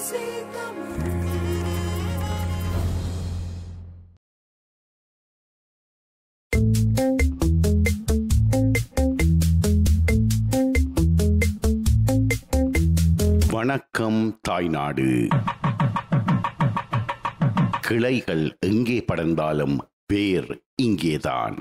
Sweet Tamil. வணக்கம் தாய்நாடு கிளைகள் எங்கே படர்ந்தாலும் வேர் இங்கேதான்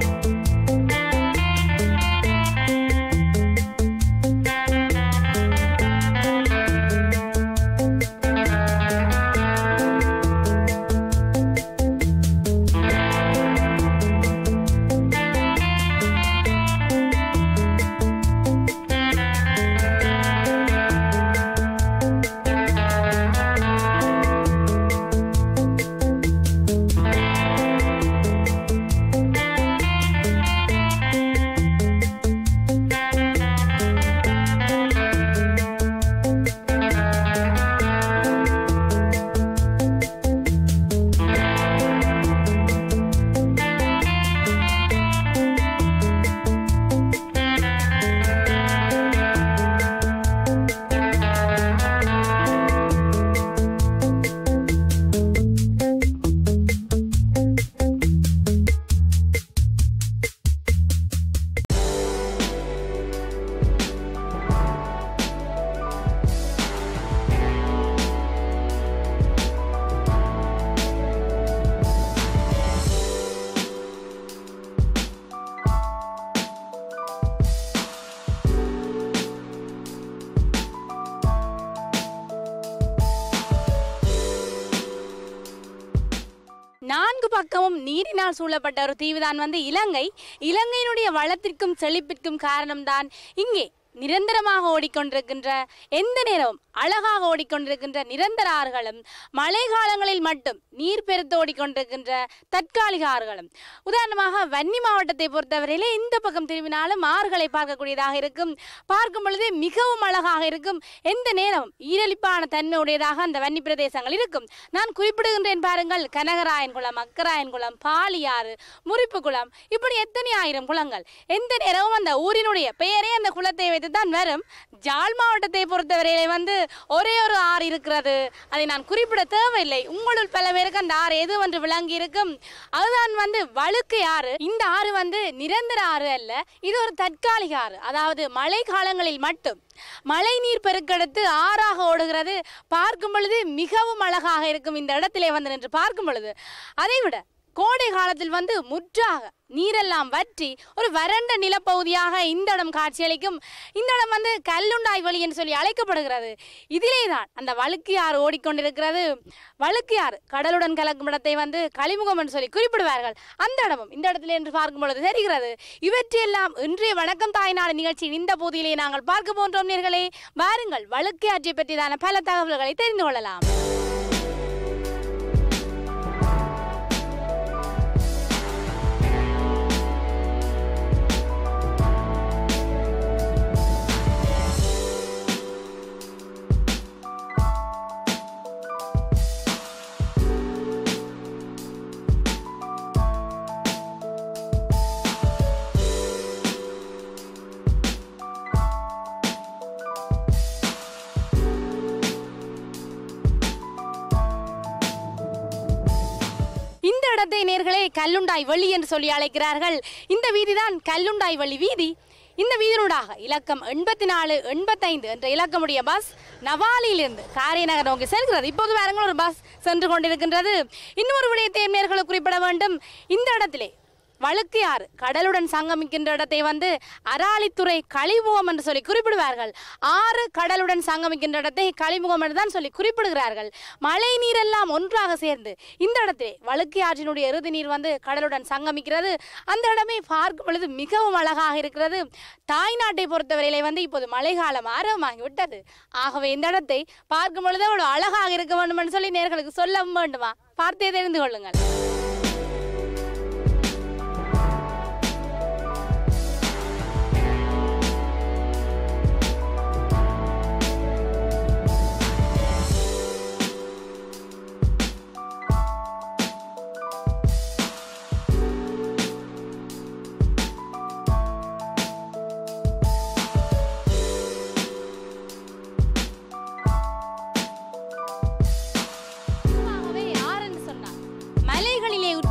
நான்கு பக்கமும் நீரினால் சூழப்பட்ட ஒரு தீவுதான் வந்து இலங்கை இலங்கையினுடைய வளத்திற்கும் செழிப்பிற்கும் காரணம்தான் இங்கே நிரந்தரமாக ஓடிக்கொண்டிருக்கின்ற எந்த நேரமும் அழகாக ஓடிக்கொண்டிருக்கின்ற நிரந்தர ஆறுகளும் மழை காலங்களில் மட்டும் நீர் பெருத்து ஓடிக்கொண்டிருக்கின்ற தற்காலிக ஆறுகளும் உதாரணமாக வன்னி மாவட்டத்தை பொறுத்தவரையிலே இந்த பக்கம் திரும்பினாலும் ஆறுகளை பார்க்கக்கூடியதாக இருக்கும் பார்க்கும் பொழுது மிகவும் அழகாக இருக்கும் எந்த நேரமும் ஈரலிப்பான தன்மை உடையதாக அந்த வன்னி பிரதேசங்கள் இருக்கும் நான் குறிப்பிடுகின்றேன் பாருங்கள் கனகராயன் குளம் அக்கராயன் குளம் பாலியாறு முறிப்பு குளம் இப்படி எத்தனை ஆயிரம் குளங்கள் எந்த நேரமும் அந்த ஊரினுடைய பெயரே அந்த குளத்தை வைத்து தான் வரும் ஜாழ் மாவட்டத்தை பொறுத்தவரையிலே வந்து ஒரே ஒரு ஆறு இருக்கிறது அதை நான் குறிப்பிட தேவையில்லை உங்களுள் பல பேருக்கு அந்த ஆறு எது என்று விளங்கி இருக்கும் அதுதான் வந்து வழுக்கை ஆறு இந்த ஆறு வந்து நிரந்தர ஆறு அல்ல இது ஒரு தற்காலிக ஆறு அதாவது மழை காலங்களில் மட்டும் மழை நீர் பெருக்கெடுத்து ஆறாக ஓடுகிறது பார்க்கும் பொழுது மிகவும் அழகாக இருக்கும் இந்த இடத்திலே வந்து நின்று பார்க்கும் பொழுது அதைவிட கோடை காலத்தில் வந்து முற்றாக நீரெல்லாம் வற்றி ஒரு வறண்ட நிலப்பகுதியாக இந்த இடம் காட்சியளிக்கும் இந்த இடம் வந்து கல்லுண்டாய் வழி என்று சொல்லி அழைக்கப்படுகிறது இதிலே தான் அந்த வழுக்கியாறு ஓடிக்கொண்டிருக்கிறது வழுக்கியாறு கடலுடன் கலக்கும் இடத்தை வந்து கலிமுகம் என்று சொல்லி குறிப்பிடுவார்கள் அந்த இடமும் இந்த இடத்துல என்று பார்க்கும் பொழுது தெரிகிறது இவற்றையெல்லாம் இன்றைய வணக்கம் தாய்நாடு நிகழ்ச்சியின் இந்த பகுதியிலே நாங்கள் பார்க்க போன்றோம் நேர்களே வாருங்கள் வழுக்கியாற்றை பற்றியதான பல தகவல்களை தெரிந்து கொள்ளலாம் இந்த இடத்தை நேர்களே கல்லுண்டாய் வழி என்று சொல்லி அழைக்கிறார்கள் இந்த வீதிதான் கல்லுண்டாய் வழி வீதி இந்த வீதினூடாக இலக்கம் எண்பத்தி நாலு எண்பத்தைந்து என்ற இலக்கமுடைய பஸ் நவாலியிலிருந்து காரியநகர் நோக்கி செல்கிறது இப்போது பாருங்கள் ஒரு பஸ் சென்று கொண்டிருக்கின்றது இன்னொரு விடயத்தை நேர்களை குறிப்பிட வேண்டும் இந்த இடத்திலே வழுக்கையாறு கடலுடன் சங்கமிக்கின்ற இடத்தை வந்து அராலித்துறை கழிமுகம் என்று சொல்லி குறிப்பிடுவார்கள் ஆறு கடலுடன் சங்கமிக்கின்ற இடத்தை கழிமுகம் என்று தான் சொல்லி குறிப்பிடுகிறார்கள் மழை நீரெல்லாம் ஒன்றாக சேர்ந்து இந்த இடத்திலே வழுக்கையாற்றினுடைய இறுதி நீர் வந்து கடலுடன் சங்கமிக்கிறது அந்த இடமே பார்க்கும் பொழுது மிகவும் அழகாக இருக்கிறது தாய்நாட்டை பொறுத்தவரையிலே வந்து இப்போது மழைக்காலம் ஆரம்பமாகி விட்டது ஆகவே இந்த இடத்தை பார்க்கும் பொழுது அவ்வளவு அழகாக இருக்க வேண்டும் என்று சொல்லி நேர்களுக்கு சொல்ல வேண்டுமா பார்த்தே தெரிந்து கொள்ளுங்கள்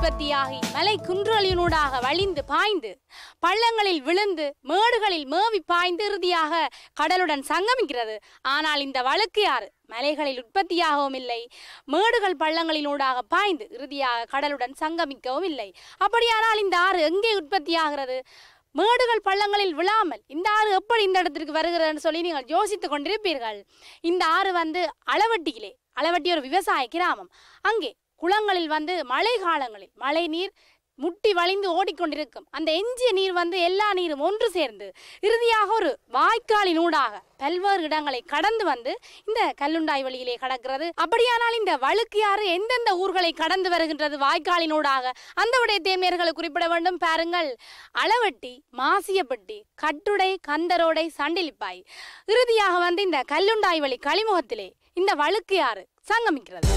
உற்பத்தியாகி மலை குன்றுகளினூடாக வழிந்து பாய்ந்து பள்ளங்களில் விழுந்து மேடுகளில் மேவி பாய்ந்து இறுதியாக கடலுடன் சங்கமிக்கிறது ஆனால் இந்த வழக்கையாறு மலைகளில் உற்பத்தியாகவும் இல்லை மேடுகள் பள்ளங்களினூடாக பாய்ந்து இறுதியாக கடலுடன் சங்கமிக்கவும் இல்லை அப்படியானால் இந்த ஆறு எங்கே உற்பத்தியாகிறது மேடுகள் பள்ளங்களில் விழாமல் இந்த ஆறு எப்படி இந்த இடத்திற்கு வருகிறதுன்னு சொல்லி நீங்கள் யோசித்துக் கொண்டிருப்பீர்கள் இந்த ஆறு வந்து அளவட்டியிலே அளவட்டி ஒரு விவசாய கிராமம் அங்கே குளங்களில் வந்து மழை காலங்களில் மழை நீர் முட்டி வழிந்து ஓடிக்கொண்டிருக்கும் அந்த எஞ்சிய நீர் வந்து எல்லா நீரும் ஒன்று சேர்ந்து இறுதியாக ஒரு வாய்க்காலின் ஊடாக பல்வேறு இடங்களை கடந்து வந்து இந்த கல்லுண்டாய் வழியிலே கடக்கிறது அப்படியானால் இந்த வழுக்கியாறு எந்தெந்த ஊர்களை கடந்து வருகின்றது வாய்க்காலினூடாக அந்த விடயத்தை மேயர்களை குறிப்பிட வேண்டும் பாருங்கள் அளவட்டி மாசியப்பட்டி கட்டுடை கந்தரோடை சண்டிலிப்பாய் இறுதியாக வந்து இந்த கல்லுண்டாய் வழி கழிமுகத்திலே இந்த வழுக்கியாறு சங்கமிக்கிறது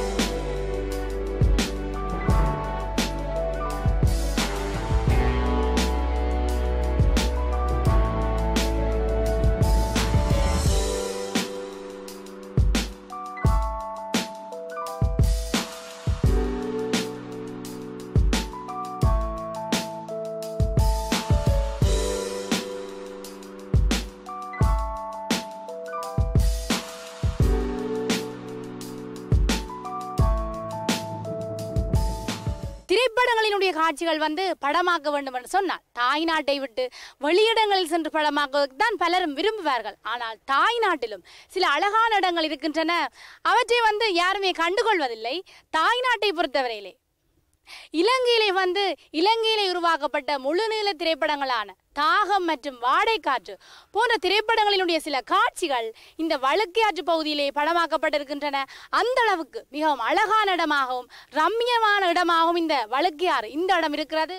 திரைப்படங்களினுடைய காட்சிகள் வந்து படமாக்க வேண்டும் என்று சொன்னால் தாய் நாட்டை விட்டு வெளியிடங்களில் சென்று படமாக்குவதற்கு தான் பலரும் விரும்புவார்கள் ஆனால் தாய் நாட்டிலும் சில அழகான இடங்கள் இருக்கின்றன அவற்றை வந்து யாருமே கண்டுகொள்வதில்லை தாய் நாட்டை பொறுத்தவரையிலே இலங்கையிலே வந்து இலங்கையிலே உருவாக்கப்பட்ட முழுநீள திரைப்படங்களான தாகம் மற்றும் வாடைக்காற்று போன்ற திரைப்படங்களினுடைய சில காட்சிகள் இந்த வழுக்கையாற்று பகுதியிலே படமாக்கப்பட்டிருக்கின்றன அந்த அளவுக்கு மிகவும் அழகான இடமாகவும் ரம்மியமான இடமாகவும் இந்த வழுக்கையாறு இந்த இடம் இருக்கிறது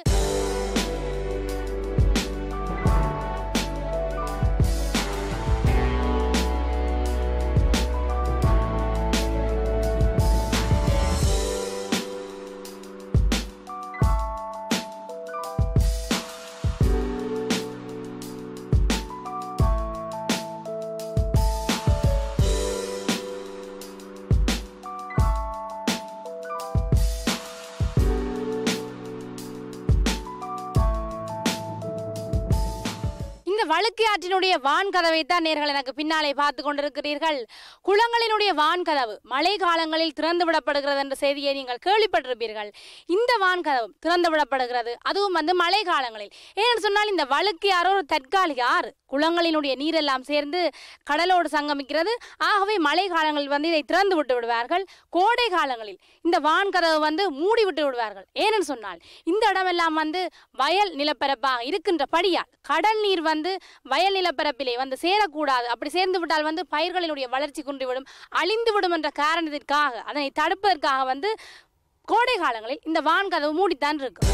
இந்த வழுக்கு ஆற்றினுடைய வான் கதவை தான் நேர்கள் எனக்கு பின்னாலே பார்த்து கொண்டிருக்கிறீர்கள் குளங்களினுடைய வான் கதவு மழை காலங்களில் திறந்து விடப்படுகிறது என்ற செய்தியை நீங்கள் கேள்விப்பட்டிருப்பீர்கள் இந்த வான் கதவும் திறந்து விடப்படுகிறது அதுவும் வந்து மழை காலங்களில் ஏன்னு சொன்னால் இந்த வழுக்கு ஆறு ஒரு தற்காலிக ஆறு குளங்களினுடைய நீரெல்லாம் சேர்ந்து கடலோடு சங்கமிக்கிறது ஆகவே மழை காலங்களில் வந்து இதை திறந்து விட்டு விடுவார்கள் கோடை காலங்களில் இந்த வான் கதவு வந்து மூடி விட்டு விடுவார்கள் ஏன்னு சொன்னால் இந்த இடமெல்லாம் வந்து வயல் நிலப்பரப்பாக இருக்கின்றபடியால் கடல் நீர் வந்து வயல் நிலப்பரப்பிலே வந்து சேரக்கூடாது அப்படி சேர்ந்து விட்டால் வந்து பயிர்களினுடைய வளர்ச்சி குன்றிவிடும் அழிந்து விடும் என்ற காரணத்திற்காக அதனை தடுப்பதற்காக வந்து கோடை காலங்களில் இந்த வான் கதவு மூடித்தான் இருக்கும்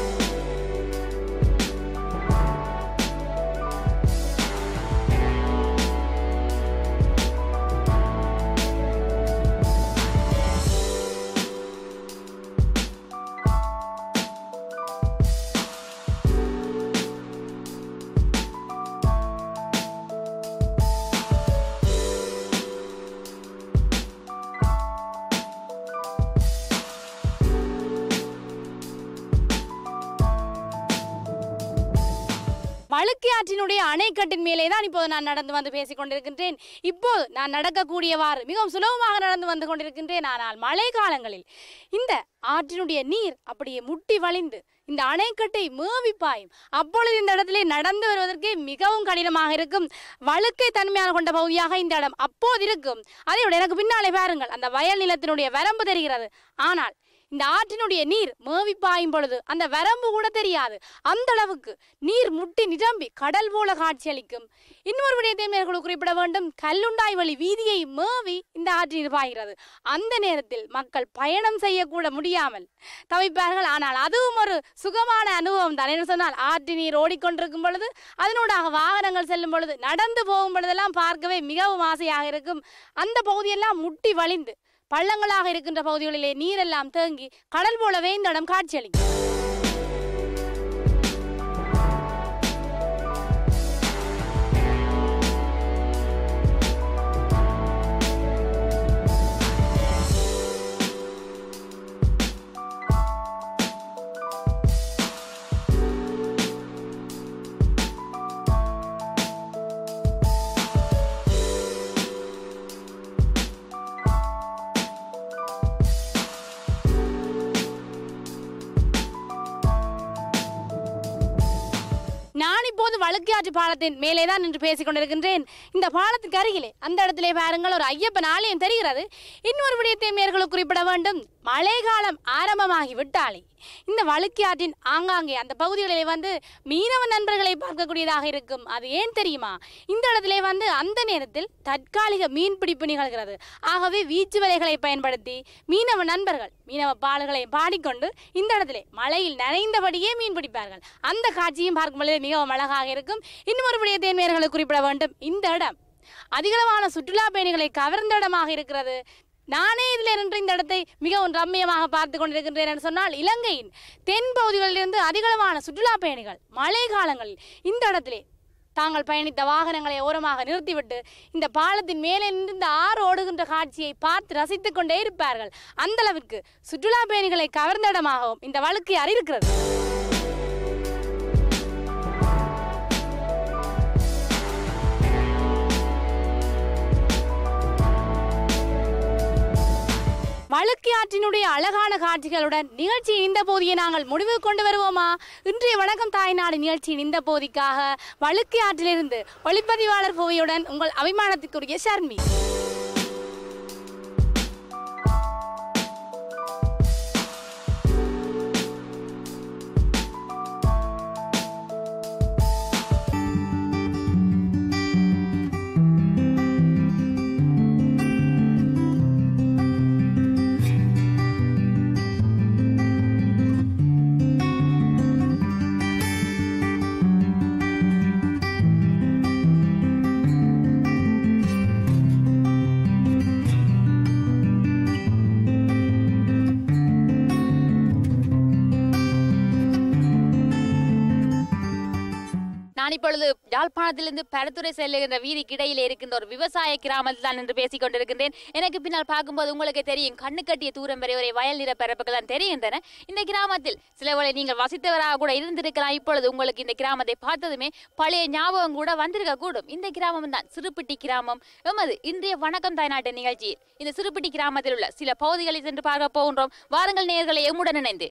வழுக்கை ஆற்றினுடைய அணைக்கட்டின் மேலே தான் இப்போது நான் நடந்து வந்து பேசிக் கொண்டிருக்கின்றேன் இப்போது நான் நடக்கக்கூடியவாறு மிகவும் சுலபமாக நடந்து வந்து கொண்டிருக்கின்றேன் ஆனால் மழை காலங்களில் இந்த ஆற்றினுடைய நீர் அப்படியே முட்டி வழிந்து இந்த அணைக்கட்டை மேவி பாயும் அப்பொழுது இந்த இடத்திலே நடந்து வருவதற்கே மிகவும் கடினமாக இருக்கும் வழுக்கை தன்மையான கொண்ட பகுதியாக இந்த இடம் அப்போது இருக்கும் அதை விட எனக்கு பின்னாலே பாருங்கள் அந்த வயல் நிலத்தினுடைய வரம்பு தெரிகிறது ஆனால் இந்த ஆற்றினுடைய நீர் மேவி பாயும் பொழுது அந்த வரம்பு கூட தெரியாது அந்த அளவுக்கு நீர் முட்டி நிரம்பி கடல் போல காட்சியளிக்கும் இன்னொரு விடயத்தை மேற்கொள்ள குறிப்பிட வேண்டும் கல்லுண்டாய் வழி வீதியை மேவி இந்த ஆற்று நீர் பாய்கிறது அந்த நேரத்தில் மக்கள் பயணம் செய்யக்கூட முடியாமல் தவிப்பார்கள் ஆனால் அதுவும் ஒரு சுகமான அனுபவம் தான் என்ன சொன்னால் ஆற்று நீர் ஓடிக்கொண்டிருக்கும் பொழுது அதனூடாக வாகனங்கள் செல்லும் பொழுது நடந்து போகும் பொழுதெல்லாம் பார்க்கவே மிகவும் ஆசையாக இருக்கும் அந்த பகுதியெல்லாம் முட்டி வழிந்து பள்ளங்களாக இருக்கின்ற பகுதிகளிலே நீரெல்லாம் தேங்கி கடல் போலவே இந்த இடம் காட்சியளிக்கும் வழுக்கியாற்று பாலத்தின் மேலே தான் நின்று பேசிக் கொண்டிருக்கின்றேன் இந்த பாலத்துக்கு அருகிலே அந்த இடத்திலே பாருங்கள் ஒரு ஐயப்பன் ஆலயம் தெரிகிறது இன்னொரு விடயத்தை மேற்கொள்ள குறிப்பிட வேண்டும் மழைக்காலம் ஆரம்பமாகி விட்டாலே இந்த வழுக்கியாற்றின் ஆங்காங்கே அந்த பகுதிகளிலே வந்து மீனவ நண்பர்களை பார்க்கக்கூடியதாக இருக்கும் அது ஏன் தெரியுமா இந்த இடத்திலே வந்து அந்த நேரத்தில் தற்காலிக மீன்பிடிப்பு நிகழ்கிறது ஆகவே வீச்சு வலைகளை பயன்படுத்தி மீனவ நண்பர்கள் மீனவ பாடல்களை பாடிக்கொண்டு இந்த இடத்திலே மழையில் நனைந்தபடியே மீன் பிடிப்பார்கள் அந்த காட்சியும் பார்க்கும் பொழுது மிகவும் அழகாக இருக்கும் இன்னும் ஒரு விடயத்தை நேர்களை குறிப்பிட வேண்டும் இந்த இடம் அதிகளவான சுற்றுலா பயணிகளை கவர்ந்த இடமாக இருக்கிறது நானே இதில் நின்று இந்த இடத்தை மிகவும் ரம்மியமாக பார்த்து கொண்டிருக்கின்றேன் என்று சொன்னால் இலங்கையின் தென் பகுதிகளிலிருந்து அதிகளவான சுற்றுலா பயணிகள் மழை காலங்களில் இந்த இடத்திலே தாங்கள் பயணித்த வாகனங்களை ஓரமாக நிறுத்திவிட்டு இந்த பாலத்தின் மேலே நின்று இந்த ஆறு ஓடுகின்ற காட்சியை பார்த்து ரசித்துக் கொண்டே இருப்பார்கள் அந்த அளவிற்கு சுற்றுலா பயணிகளை கவர்ந்த இடமாகவும் இந்த வழுக்கு இருக்கிறது வழுக்கி ஆற்றினுடைய அழகான காட்சிகளுடன் நிகழ்ச்சியின் இந்த போதியை நாங்கள் முடிவு கொண்டு வருவோமா இன்றைய வணக்கம் தாய்நாடு நிகழ்ச்சியின் இந்த போதிக்காக வழுக்கி ஆற்றிலிருந்து ஒளிப்பதிவாளர் போவியுடன் உங்கள் அபிமானத்துக்குரிய ஷர்மி நான் இப்பொழுது யாழ்ப்பாணத்திலிருந்து பரத்துறை செல்லுகின்ற வீதிக்கு இடையிலே இருக்கின்ற ஒரு விவசாய கிராமத்தில் தான் என்று பேசிக் கொண்டிருக்கின்றேன் எனக்கு பின்னால் பார்க்கும்போது உங்களுக்கு தெரியும் கண்ணு கட்டிய தூரம் வரை ஒரு வயல் நிற பரப்புகள் தான் தெரிகின்றன இந்த கிராமத்தில் சிலவரை நீங்கள் வசித்தவராக கூட இருந்திருக்கலாம் இப்பொழுது உங்களுக்கு இந்த கிராமத்தை பார்த்ததுமே பழைய ஞாபகம் கூட வந்திருக்க கூடும் இந்த கிராமம் தான் சிறுப்பிட்டி கிராமம் எமது இன்றைய வணக்கம் தாய்நாட்டு நிகழ்ச்சியில் இந்த சிறுப்பிட்டி கிராமத்தில் உள்ள சில பகுதிகளை சென்று பார்க்க போகின்றோம் வாருங்கள் நேர்களை எம்முடன் இணைந்து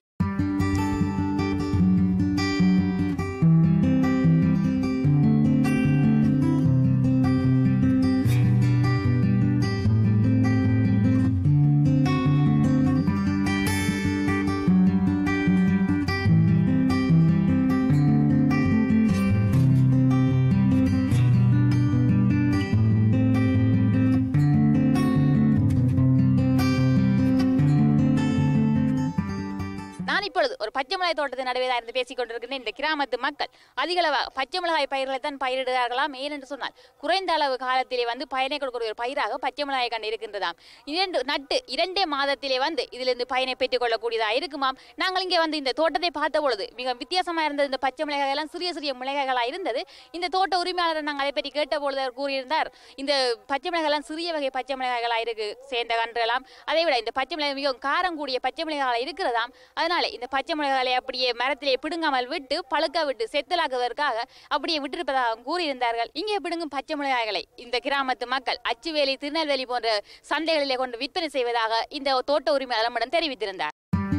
நான் இப்பொழுது ஒரு பச்சை மிளகாய் தோட்டத்தின் நடுவே தான் இருந்து பேசிக் கொண்டிருக்கிறேன் இந்த கிராமத்து மக்கள் அதிக அளவாக பச்சை மிளகாய் பயிர்களை தான் பயிரிடுகிறார்களாம் ஏனென்று சொன்னால் குறைந்த அளவு காலத்திலே வந்து பயனை கொடுக்கிற ஒரு பயிராக பச்சை மிளகாய் கண்டு இருக்கின்றதாம் இரண்டு நட்டு இரண்டே மாதத்திலே வந்து இதிலிருந்து பயனை பெற்றுக் கொள்ளக்கூடியதாக இருக்குமாம் நாங்கள் இங்கே வந்து இந்த தோட்டத்தை பார்த்த பொழுது மிக வித்தியாசமாக இருந்தது இந்த பச்சை மிளகாய் எல்லாம் சிறிய சிறிய மிளகாய்களாக இருந்தது இந்த தோட்ட உரிமையாளர் நாங்கள் அதை பற்றி கேட்ட பொழுது அவர் கூறியிருந்தார் இந்த பச்சை மிளகாய் எல்லாம் சிறிய வகை பச்சை மிளகாய்களாக இருக்கு சேர்ந்த கன்றுகளாம் அதை விட இந்த பச்சை மிளகாய் மிகவும் காரம் கூடிய பச்சை மிளகாய் இருக்கிறதாம் அதனால இந்த பச்சை மிளகாயை அப்படியே மரத்திலே பிடுங்காமல் விட்டு பழுக்க விட்டு செத்தலாக்குவதற்காக அப்படியே விட்டிருப்பதாக கூறியிருந்தார்கள் இங்கே பிடுங்கும் பச்சை மிளகாய்களை இந்த கிராமத்து மக்கள் அச்சுவேலி திருநெல்வேலி போன்ற சந்தைகளிலே கொண்டு விற்பனை செய்வதாக இந்த தோட்ட உரிமையாளர் நம்மிடம் தெரிவித்திருந்தார்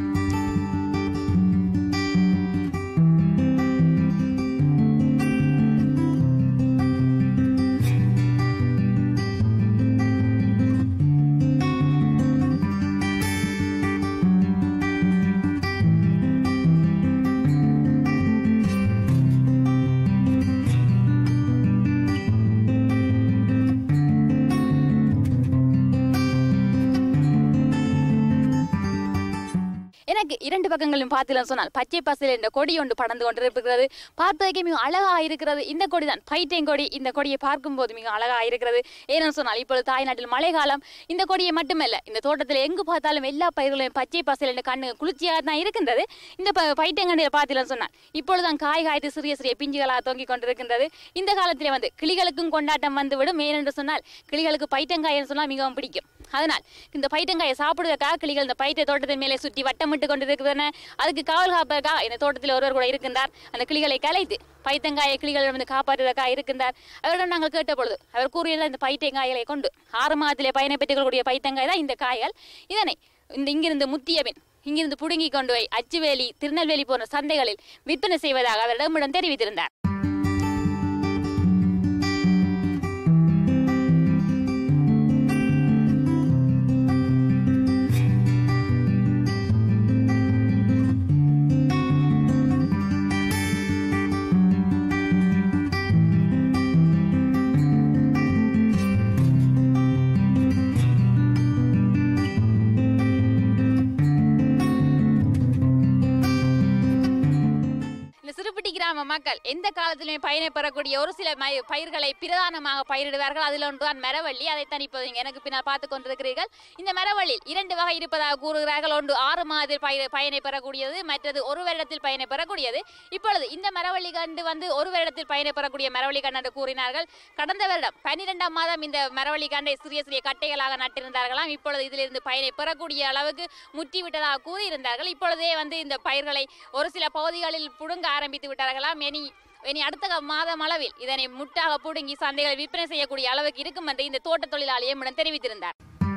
எனக்கு இரண்டு பக்கங்களும் பார்த்தீங்கன்னு சொன்னால் பச்சை பசில் என்ற கொடி ஒன்று படர்ந்து கொண்டிருக்கிறது பார்ப்பதற்கே மிக அழகாக இருக்கிறது இந்த கொடி தான் பைட்டேன் கொடி இந்த கொடியை பார்க்கும்போது மிக அழகாக இருக்கிறது ஏன்னு சொன்னால் இப்பொழுது தாய்நாட்டில் மழைக்காலம் இந்த கொடியை மட்டுமல்ல இந்த தோட்டத்தில் எங்கு பார்த்தாலும் எல்லா பயிர்களையும் பச்சை பசில் என்ற கண்ணு குளிர்ச்சியாக தான் இருக்கின்றது இந்த ப- பைட்டங்கண்டியை பார்த்தீங்கன்னு சொன்னால் இப்பொழுதுதான் காய் காய்த்து சிறிய சிறிய பிஞ்சுகளாக தொங்கிக் கொண்டிருக்கின்றது இந்த காலத்திலே வந்து கிளிகளுக்கும் கொண்டாட்டம் வந்துவிடும் ஏனென்று சொன்னால் கிளிகளுக்கு பைட்டங்காய்னு சொன்னால் மிகவும் பிடிக்கும் அதனால் இந்த பைட்டங்காயை சாப்பிடுவதற்காக கிளிகள் இந்த பைட்டை தோட்டத்தின் மேலே சுற்றி வட்டமிட்டு கொண்டிருக்கின்றன அதுக்கு காவல் காப்பதற்காக இந்த தோட்டத்தில் ஒருவர் கூட இருக்கின்றார் அந்த கிளிகளை கலைத்து பைத்தங்காயை கிளிகளிடம் வந்து காப்பாற்றுவதற்காக இருக்கின்றார் அவரிடம் நாங்கள் கேட்ட பொழுது அவர் கூறியது இந்த பைத்தங்காய்களை கொண்டு ஆறு மாதத்திலே பயனை பெற்றுக் கொள்ளக்கூடிய பைத்தங்காய் தான் இந்த காய்கள் இதனை இந்த இங்கிருந்து முத்திய பின் இங்கிருந்து புடுங்கி கொண்டு போய் அச்சுவேலி திருநெல்வேலி போன்ற சந்தைகளில் விற்பனை செய்வதாக அவரிடம் தெரிவித்திருந்தார் மக்கள் எந்த காலத்திலுமே பயனை பெறக்கூடிய ஒரு சில மய- பயிர்களை பிரதானமாக பயிரிடுவார்கள் அதில் ஒன்றுதான் மரவள்ளி அதைத்தான் இப்போது நீங்க எனக்கு பின்னால் பார்த்து கொண்டிருக்கிறீர்கள் இந்த மரவள்ளியில் இரண்டு வகை இருப்பதாக கூறுகிறார்கள் ஒன்று ஆறு மாதத்தில் பயிர் பயனை பெறக்கூடியது மற்றது ஒரு வருடத்தில் பயனை பெறக்கூடியது இப்பொழுது இந்த மரவள்ளி கண்டு வந்து ஒரு வருடத்தில் பயனை பெறக்கூடிய மரவள்ளி கண்டு என்று கூறினார்கள் கடந்த வருடம் பன்னிரெண்டாம் மாதம் இந்த மரவள்ளி கண்டை சிறிய சிறிய கட்டைகளாக நட்டிருந்தார்களாம் இப்பொழுது இதிலிருந்து பயனை பெறக்கூடிய அளவுக்கு முற்றிவிட்டதாக கூறியிருந்தார்கள் இப்பொழுதே வந்து இந்த பயிர்களை ஒரு சில பகுதிகளில் புடுங்க ஆரம்பித்து விட்டார்களாம் இனி இனி அடுத்த க- மாதம் அளவில் இதனை முட்டாக புடுங்கி சந்தைகளில் விற்பனை செய்யக்கூடிய அளவுக்கு இருக்கும் என்று இந்த தோட்ட தொழிலாளி எம்மிடம் தெரிவித்திருந்தார்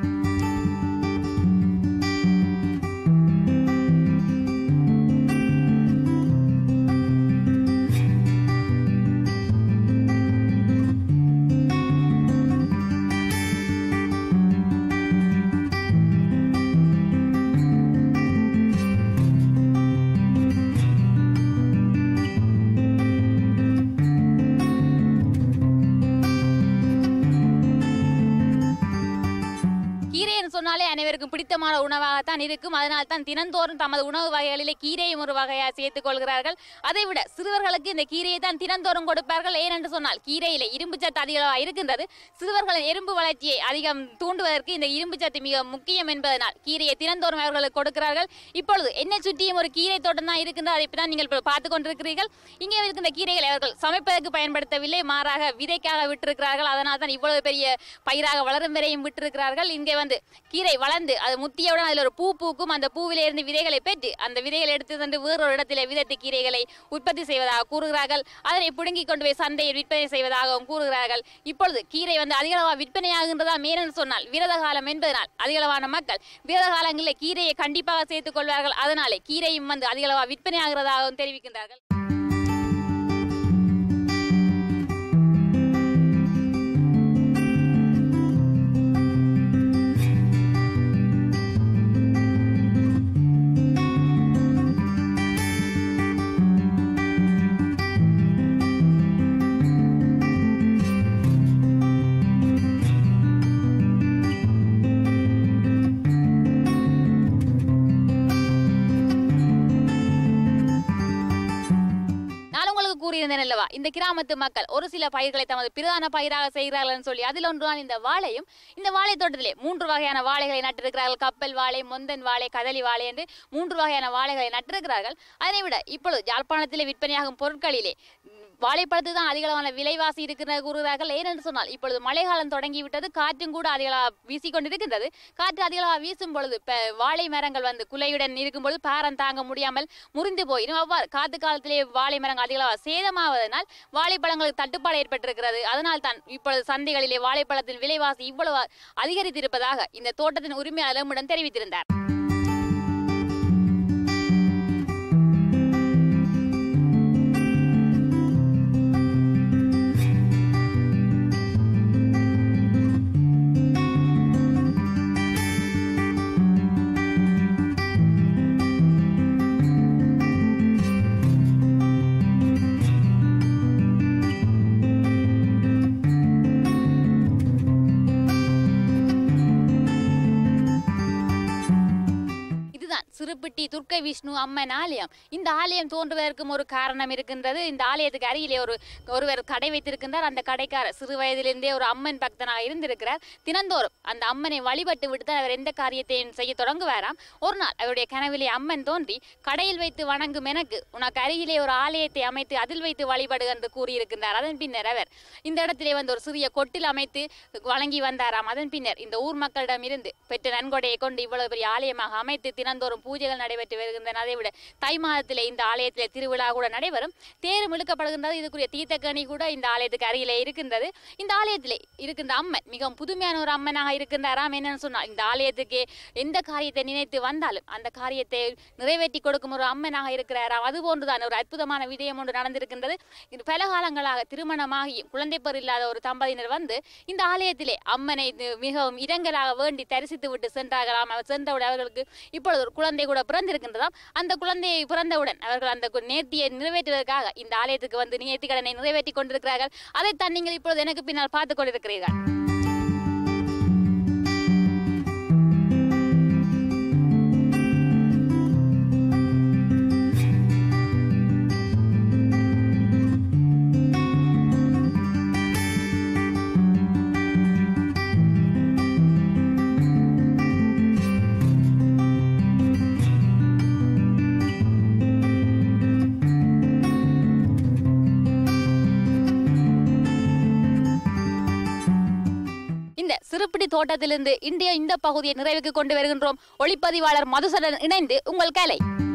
கீரைன்னு சொன்னாலே அனைவருக்கும் பிடித்தமான உணவாகத்தான் இருக்கும் அதனால் தான் தினந்தோறும் தமது உணவு வகைகளிலே கீரையும் ஒரு வகையாக சேர்த்துக் கொள்கிறார்கள் அதை விட சிறுவர்களுக்கு இந்த கீரையை தான் தினந்தோறும் கொடுப்பார்கள் ஏனென்று சொன்னால் கீரையில இரும்பு சத்து அதிகமாக இருக்கின்றது சிறுவர்களின் எறும்பு வளர்ச்சியை அதிகம் தூண்டுவதற்கு இந்த இரும்பு சத்து மிக முக்கியம் என்பதனால் கீரையை தினந்தோறும் அவர்களுக்கு கொடுக்கிறார்கள் இப்பொழுது என்னை சுற்றியும் ஒரு கீரை தோட்டம் தான் இருக்கின்றது அதை தான் நீங்கள் இப்போ பார்த்து கொண்டிருக்கிறீர்கள் இங்கே இருக்கின்ற கீரைகளை அவர்கள் சமைப்பதற்கு பயன்படுத்தவில்லை மாறாக விதைக்காக விட்டிருக்கிறார்கள் அதனால் தான் இவ்வளவு பெரிய பயிராக வளரும் வரையும் விட்டிருக்கிறார்கள் இங்கே வந்து கீரை வளர்ந்து அது முத்தியவுடன் அதில் ஒரு பூ பூக்கும் அந்த பூவிலே இருந்து விதைகளை பெற்று அந்த விதைகளை எடுத்து சென்று வேறொரு இடத்திலே விதைத்து கீரைகளை உற்பத்தி செய்வதாக கூறுகிறார்கள் அதனை பிடுங்கி கொண்டு போய் சந்தையில் விற்பனை செய்வதாகவும் கூறுகிறார்கள் இப்பொழுது கீரை வந்து அதிகளவாக விற்பனையாகின்றதா மேனென்று சொன்னால் விரத காலம் என்பதனால் அதிகளவான மக்கள் விரத காலங்களில் கீரையை கண்டிப்பாக சேர்த்துக் கொள்வார்கள் அதனாலே கீரையும் வந்து அதிகளவாக விற்பனையாகிறதாகவும் தெரிவிக்கின்றார்கள் நான் உங்களுக்கு கூறியிருந்தேன் அல்லவா இந்த கிராமத்து மக்கள் ஒரு சில பயிர்களை தமது பிரதான பயிராக செய்கிறார்கள் சொல்லி அதில் ஒன்றுதான் இந்த வாழையும் இந்த வாழை தோட்டத்திலே மூன்று வகையான வாழைகளை நட்டிருக்கிறார்கள் கப்பல் வாழை மொந்தன் வாழை கதலி வாழை என்று மூன்று வகையான வாழைகளை நட்டிருக்கிறார்கள் அதனை விட இப்பொழுது யாழ்ப்பாணத்திலே விற்பனையாகும் பொருட்களிலே ம், வாழைப்பழத்து தான் அதிகளவான விலைவாசி இருக்கிறது கூறுகிறார்கள் ஏனென்று சொன்னால் இப்பொழுது மழைக்காலம் தொடங்கிவிட்டது காற்றும் கூட அதிகளவாக வீசிக்கொண்டிருக்கின்றது காற்று அதிகளவாக வீசும் பொழுது இப்ப வாழை மரங்கள் வந்து குலையுடன் இருக்கும்பொழுது பாரம் தாங்க முடியாமல் முறிந்து போயிடும் அவ்வாறு காத்து காலத்திலே வாழை மரங்கள் அதிகளவாக சேதமாவதனால் வாழைப்பழங்களுக்கு தட்டுப்பாடு ஏற்பட்டிருக்கிறது அதனால் தான் இப்பொழுது சந்தைகளிலே வாழைப்பழத்தின் விலைவாசி இவ்வளவு அதிகரித்திருப்பதாக இந்த தோட்டத்தின் உரிமையாளர் நம்மிடம் தெரிவித்திருந்தார் இதுதான் சிறுப்பிட்டி துர்க்கை விஷ்ணு அம்மன் ஆலயம் இந்த ஆலயம் தோன்றுவதற்கும் ஒரு காரணம் இருக்கின்றது இந்த ஆலயத்துக்கு அருகிலே ஒரு ஒருவர் கடை வைத்திருக்கின்றார் அந்த கடைக்காரர் சிறு வயதிலிருந்தே ஒரு அம்மன் பக்தனாக இருந்திருக்கிறார் தினந்தோறும் அந்த அம்மனை வழிபட்டு விட்டு தான் அவர் எந்த காரியத்தையும் செய்ய தொடங்குவாராம் ஒரு நாள் அவருடைய கனவிலே அம்மன் தோன்றி கடையில் வைத்து வணங்கும் எனக்கு உனக்கு அருகிலே ஒரு ஆலயத்தை அமைத்து அதில் வைத்து வழிபடு என்று கூறியிருக்கின்றார் அதன் பின்னர் அவர் இந்த இடத்திலே வந்து ஒரு சிறிய கொட்டில் அமைத்து வழங்கி வந்தாராம் அதன் பின்னர் இந்த ஊர் மக்களிடம் இருந்து பெற்ற நன்கொடையை கொண்டு இவ்வளவு பெரிய ஆலயமாக அமைத்து தினந்தோறும் பூஜைகள் நடைபெற்று வருகின்றன அதை விட தை மாதத்திலே இந்த ஆலயத்திலே திருவிழா கூட நடைபெறும் தேரும் இழுக்கப்படுகின்றது இதுக்குரிய தீர்த்தக்கணி கூட இந்த ஆலயத்துக்கு அருகிலே இருக்கின்றது இந்த ஆலயத்திலே இருக்கின்ற அம்மன் மிகவும் புதுமையான ஒரு அம்மனாக இருக்கின்றாராம் என்னன்னு சொன்னால் இந்த ஆலயத்துக்கு எந்த காரியத்தை நினைத்து வந்தாலும் அந்த காரியத்தை நிறைவேற்றி கொடுக்கும் ஒரு அம்மனாக இருக்கிறாராம் அது போன்றுதான் ஒரு அற்புதமான விடயம் ஒன்று நடந்திருக்கின்றது இது பல காலங்களாக திருமணமாகி குழந்தை பெறு இல்லாத ஒரு தம்பதியினர் வந்து இந்த ஆலயத்திலே அம்மனை இது மிகவும் இரங்கலாக வேண்டி தரிசித்து விட்டு சென்றார்களாம் அவர் சென்றவுடன் அவர்களுக்கு இப்பொழுது ஒரு குழந்தை கூட பிறந்திருக்கின்றதாம் அந்த குழந்தையை பிறந்தவுடன் அவர்கள் அந்த கு- நேர்த்தியை நிறைவேற்றுவதற்காக இந்த ஆலயத்துக்கு வந்து நேர்த்தி கடனை நிறைவேற்றி கொண்டிருக்கிறார்கள் அதைத்தான் நீங்கள் இப்பொழுது எனக்கு பின்னால் பார்த்து கொண்டிருக்கிறீர்கள் சிறுப்பிடி தோட்டத்திலிருந்து இந்திய இந்த பகுதியை நிறைவுக்கு கொண்டு வருகின்றோம் ஒளிப்பதிவாளர் மதுசடன் இணைந்து உங்கள் கலை